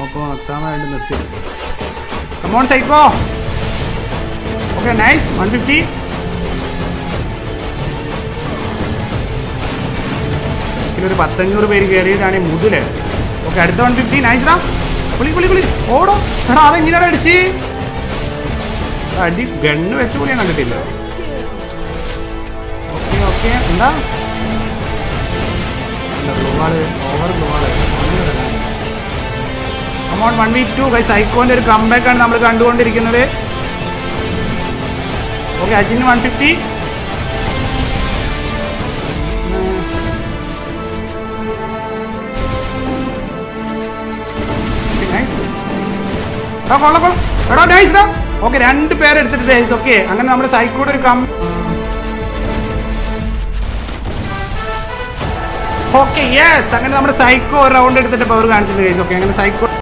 നോക്കോ എക്സാം ആയിട്ട് നിർത്തി come on psycho okay nice one fifty ഒരു പത്തഞ്ഞൂറ് പേര് കയറിയതാണ് ഈ മുതല് ഓക്കെ അടുത്ത വൺ ഫിഫ്റ്റി നൈസ്ഡാ കുളി കുളി കുളി ഓടോ എടാ അതെങ്ങനെയാണ് അടിച്ച് അടി ഗണ്ണ് വെച്ച് കൂടിയാണ് കണ്ടിട്ടില്ല ഓക്കെ ഓക്കെ എന്താ ഗ്ലൂവാള് ഓവർ ഗ്ലൂവാള് amount one week to bye സൈക്കോന്റെ ഒരു കംബാക്ക് ആണ് നമ്മൾ കണ്ടുകൊണ്ടിരിക്കുന്നത് ഓക്കെ അജിന് വൺ ഫിഫ്റ്റി കൊള്ള കൊള്ള എടാ നൈസ് ഡാ ഓക്കെ രണ്ട് പേരെടുത്തിട്ട് നൈസ് ഓക്കെ അങ്ങനെ നമ്മുടെ സൈക്കോടെ ഒരു കം ഓക്കെ യെസ് അങ്ങനെ നമ്മുടെ സൈക്കോ ഒരു റൗണ്ട് എടുത്തിട്ട് പവർ കാണിച്ചിട്ടുണ്ട് ഓക്കെ അങ്ങനെ സൈക്കോ